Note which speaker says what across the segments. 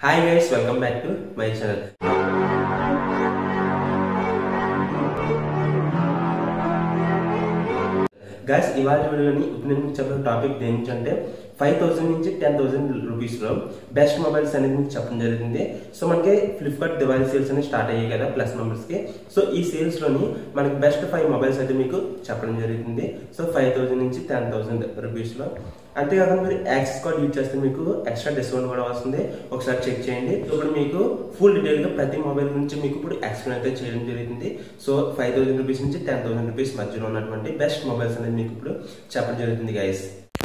Speaker 1: hi guys welcome back to my channel guys ఇవాళ వీడియోని ఇప్పుడు నేను మీకు చెప్పిన టాపిక్ ఏంటంటే ఫైవ్ థౌసండ్ నుంచి టెన్ థౌసండ్ రూపీస్లో బెస్ట్ మొబైల్స్ అనేది మీకు చెప్పడం జరిగింది సో మనకి ఫ్లిప్కార్ట్ దివాళీ సేల్స్ అనేది స్టార్ట్ అయ్యాయి కదా ప్లస్ మెంబర్స్కి సో ఈ సేల్స్లోని మనకి బెస్ట్ ఫైవ్ మొబైల్స్ అయితే మీకు చెప్పడం జరుగుతుంది సో ఫైవ్ థౌసండ్ నుంచి టెన్ థౌసండ్ రూపీస్లో అంతేకాకుండా మీరు యాక్సెస్ కార్డ్ యూజ్ చేస్తే మీకు ఎక్స్ట్రా డిస్కౌంట్ కూడా వస్తుంది ఒకసారి చెక్ చేయండి ఇప్పుడు మీకు ఫుల్ డీటెయిల్గా ప్రతి మొబైల్ నుంచి మీకు ఇప్పుడు ఎక్స్ప్లెయిన్ అయితే చేయడం జరుగుతుంది సో ఫైవ్ థౌసండ్ రూపీస్ నుంచి టెన్ థౌసండ్ రూపీస్ మధ్యలో ఉన్నటువంటి బెస్ట్ మొబైల్స్ అనేది మీకు ఇప్పుడు చెప్పడం జరుగుతుంది గైస్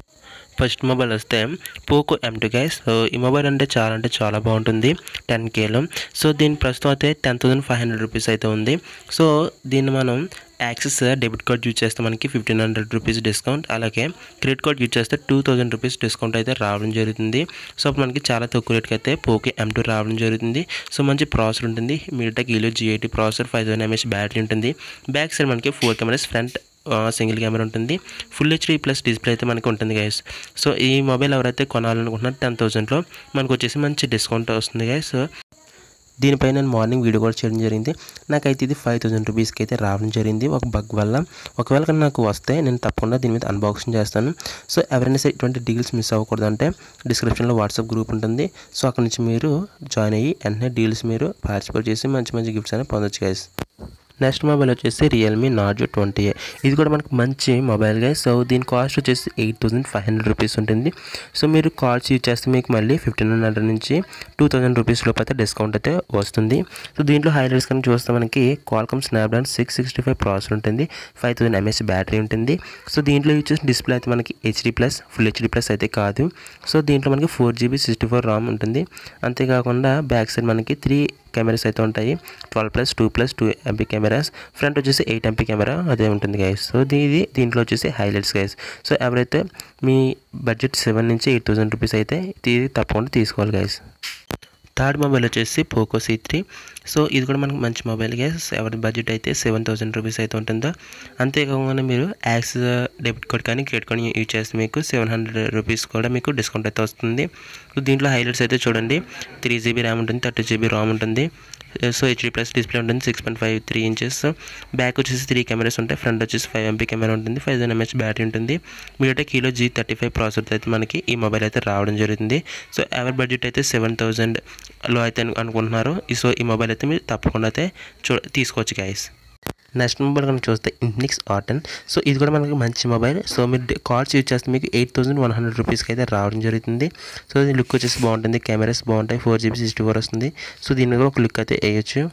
Speaker 2: ఫస్ట్ మొబైల్ వస్తే Poco M two guys so ఈ మొబైల్ అంటే చాలా అంటే చాలా బాగుంటుంది టెన్ కేలో సో దీని ప్రస్తుతం అయితే ten thousand five hundred rupees అయితే ఉంది సో దీన్ని మనం యాక్సెస్ డెబిట్ కార్డ్ యూజ్ చేస్తే మనకి ఫిఫ్టీన్ హండ్రెడ్ రూపీస్ డిస్కౌంట్ అలాగే క్రెడిట్ కార్డ్ యూజ్ చేస్తే టూ థౌసండ్ రూపీస్ డిస్కౌంట్ అయితే రావడం జరుగుతుంది సో అప్పుడు మనకి చాలా తక్కువ రేట్కి అయితే పోకో ఎం టూ రావడం జరుగుతుంది సో మంచి ప్రాసెసర్ ఉంటుంది MediaTek Helio G eighty processor five thousand MS battery ఉంటుంది బ్యాక్ సైడ్ మనకి four cameras front single camera ఉంటుంది ఫుల్ హెచ్డీ ప్లస్ డిస్ప్లే అయితే మనకి ఉంటుంది గైస్ సో ఈ మొబైల్ ఎవరైతే కొనాలనుకుంటున్నారో టెన్ థౌసండ్లో మనకు వచ్చేసి మంచి డిస్కౌంట్ వస్తుంది గైస్ సో దీనిపై నేను మార్నింగ్ వీడియో కూడా చేయడం జరిగింది నాకైతే ఇది ఫైవ్ థౌసండ్ రూపీస్కి అయితే రావడం జరిగింది ఒక బగ్ వల్ల ఒకవేళ కనుక నాకు వస్తే నేను తప్పకుండా దీని మీద అన్బాక్సింగ్ చేస్తాను సో ఎవరైనా సరే ఇటువంటి డీల్స్ మిస్ అవ్వకూడదు అంటే డిస్క్రిప్షన్లో వాట్సాప్ గ్రూప్ ఉంటుంది సో అక్కడ నుంచి మీరు జాయిన్ అయ్యి వెంటనే డీల్స్ మీరు పార్టిసిపేట్ చేసి మంచి మంచి గిఫ్ట్స్ అనేవి పొందొచ్చు గైస్ నెక్స్ట్ మొబైల్ వచ్చేసి రియల్మీ నార్జో ట్వంటీ ఏ ఇది కూడా మనకు మంచి మొబైల్గా సో దీని కాస్ట్ వచ్చేసి eight thousand five hundred rupees ఉంటుంది సో మీరు కాల్స్ యూజ్ చేస్తే మీకు మళ్ళీ ఫిఫ్టీన్ హండ్రెడ్ నుంచి టూ థౌసండ్ రూపీస్ లోపు అయితే డిస్కౌంట్ అయితే వస్తుంది సో దీంట్లో హైలైట్స్ కనుక చూస్తే మనకి Qualcomm Snapdragon six sixty five processor ఉంటుంది ఫైవ్ థౌసండ్ ఎంఎస్ బ్యాటరీ ఉంటుంది సో దీంట్లో యూజ్ చేసిన డిస్ప్లే అయితే మనకి HD plus full HD plus అయితే కాదు సో దీంట్లో మనకి four GB sixty four RAM ఉంటుంది అంతేకాకుండా బ్యాక్ సైడ్ మనకి త్రీ కెమెరాస్ అయితే ఉంటాయి twelve plus two plus two MP cameras front వచ్చేసి ఎయిట్ ఎంపీ కెమెరా అదే ఉంటుంది గైస్ సో ఇది దీంట్లో వచ్చేసి హైలైట్స్ గైస్ సో ఎవరైతే మీ బడ్జెట్ సెవెన్ నుంచి ఎయిట్ థౌసండ్ రూపీస్ అయితే ఇది తప్పకుండా తీసుకోవాలి గైస్ థర్డ్ మొబైల్ వచ్చేసి పోకో సి త్రీ సో ఇది కూడా మనకు మంచి మొబైల్ గైస్ ఎవరి బడ్జెట్ అయితే సెవెన్ థౌసండ్ రూపీస్ అయితే ఉంటుందో అంతేకాకుండా మీరు యాక్సిస్ డెబిట్ కార్డ్ కానీ క్రెడిట్ కార్డ్ యూజ్ చేస్తే మీకు సెవెన్ హండ్రెడ్ రూపీస్ కూడా మీకు డిస్కౌంట్ అయితే వస్తుంది సో దీంట్లో హైలైట్స్ అయితే చూడండి త్రీ జీబీ ర్యామ్ ఉంటుంది థర్టీ జీబీ రామ్ ఉంటుంది సో హెచ్డీ ప్లస్ డిస్ప్లే ఉంటుంది six point five three inches back వచ్చేసి త్రీ కెమెరాస్ ఉంటాయి ఫ్రంట్ వచ్చేసి ఫైవ్ ఎంపీ కెమెరా ఉంటుంది ఫైవ్ థౌసండ్ ఎంహెచ్ బ్యాటరీ ఉంటుంది MediaTek Helio G thirty five processor అయితే మనకి ఈ మొబైల్ అయితే రావడం జరుగుతుంది సో ఎవరి బడ్జెట్ అయితే సెవెన్ థౌసండ్లో అయితే అనుకుంటున్నారు సో ఈ మొబైల్ అయితే మీరు తప్పకుండా అయితే చూ తీసుకోవచ్చు గైస్ నెక్స్ట్ మొబైల్ కనుక చూస్తే ఇన్ఫినిక్స్ ఆటన్ సో ఇది కూడా మనకి మంచి మొబైల్ సో మీరు కార్డ్స్ యూజ్ చేస్తే మీకు ఎయిట్ థౌసండ్ వన్ హండ్రెడ్ రూపీస్కి అయితే రావడం జరుగుతుంది సో దీని లుక్ వచ్చేసి బాగుంటుంది కెమెరాస్ బాగుంటాయి ఫోర్ జీబీ సిక్స్టీ ఫోర్ వస్తుంది సో దీన్ని కూడా ఒక లుక్ అయితే వేయచ్చు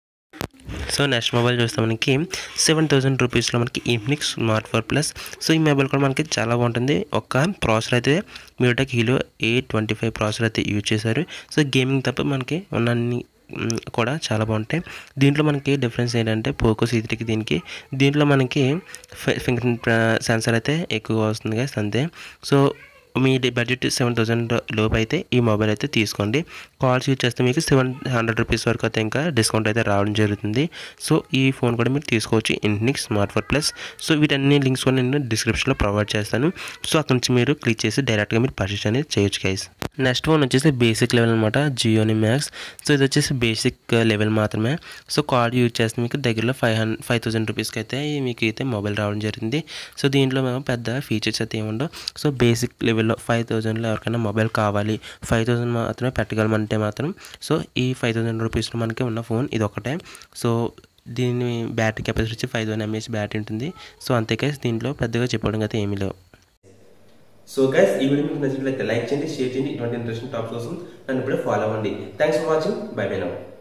Speaker 2: సో నెక్స్ట్ మొబైల్ చూస్తే మనకి సెవెన్ థౌసండ్ రూపీస్లో మనకి Infinix smart four plus so ఈ మొబైల్ కూడా మనకి చాలా బాగుంటుంది ఒక ప్రాసెసర్ అయితే MediaTek Helio A twenty five processor అయితే యూజ్ చేశారు సో గేమింగ్ తప్ప మనకి ఉన్న అన్ని కూడా చాలా బాగుంటాయి దీంట్లో మనకి డిఫరెన్స్ ఏంటంటే పోకో సీ త్రీకి దీనికి దీంట్లో మనకి ఫింగర్ ప్రింట్ సెన్సర్ అయితే ఎక్కువ వస్తుంది కదా అంతే సో మీ బడ్జెట్ సెవెన్ థౌసండ్ లోపు అయితే ఈ మొబైల్ అయితే తీసుకోండి కాల్స్ యూజ్ చేస్తే మీకు సెవెన్ హండ్రెడ్ రూపీస్ వరకు అయితే ఇంకా డిస్కౌంట్ అయితే రావడం జరుగుతుంది సో ఈ ఫోన్ కూడా మీరు తీసుకోవచ్చు Infinix smart phone plus so వీటన్ని లింక్స్ కూడా నేను డిస్క్రిప్షన్లో ప్రొవైడ్ చేస్తాను సో అక్కడ నుంచి మీరు క్లిక్ చేసి డైరెక్ట్గా మీరు పర్చేస్ అనేది చేయొచ్చు గైస్ నెక్స్ట్ ఫోన్ వచ్చేసి బేసిక్ లెవెల్ అనమాట జియోని మ్యాక్స్ సో ఇది వచ్చేసి బేసిక్ లెవెల్ మాత్రమే సో కార్డ్ యూజ్ చేస్తే మీకు దగ్గరలో ఫైవ్ హండ్రెడ్ ఫైవ్ థౌసండ్ రూపీస్కి అయితే మీకు అయితే మొబైల్ రావడం జరిగింది సో దీంట్లో మేము పెద్ద ఫీచర్స్ అయితే ఏముండవు సో బేసిక్ లెవెల్లో ఫైవ్ థౌసండ్లో ఎవరికైనా మొబైల్ కావాలి ఫైవ్ థౌసండ్ మాత్రమే పెట్టగలమంటే మాత్రం సో ఈ ఫైవ్ థౌసండ్ రూపీస్లో మనకి ఉన్న ఫోన్ ఇది ఒకటే సో దీని బ్యాటరీ కెపాసిటీ వచ్చి ఫైవ్ థౌసండ్ ఎంఏహెచ్ బ్యాటరీ ఉంటుంది సో అంతేకాయ దీంట్లో పెద్దగా చెప్పడం అయితే ఏమీ లేవు
Speaker 1: సో గైస్ ఈ వీడియో మీకు నచ్చినట్లయితే లైక్ చేయండి షేర్ చేయండి ఇటువంటి ఇంట్రెస్టింగ్ టాప్స్ కోసం నన్ను ఇప్పుడే ఫాలో అవ్వండి thanks for watching bye bye now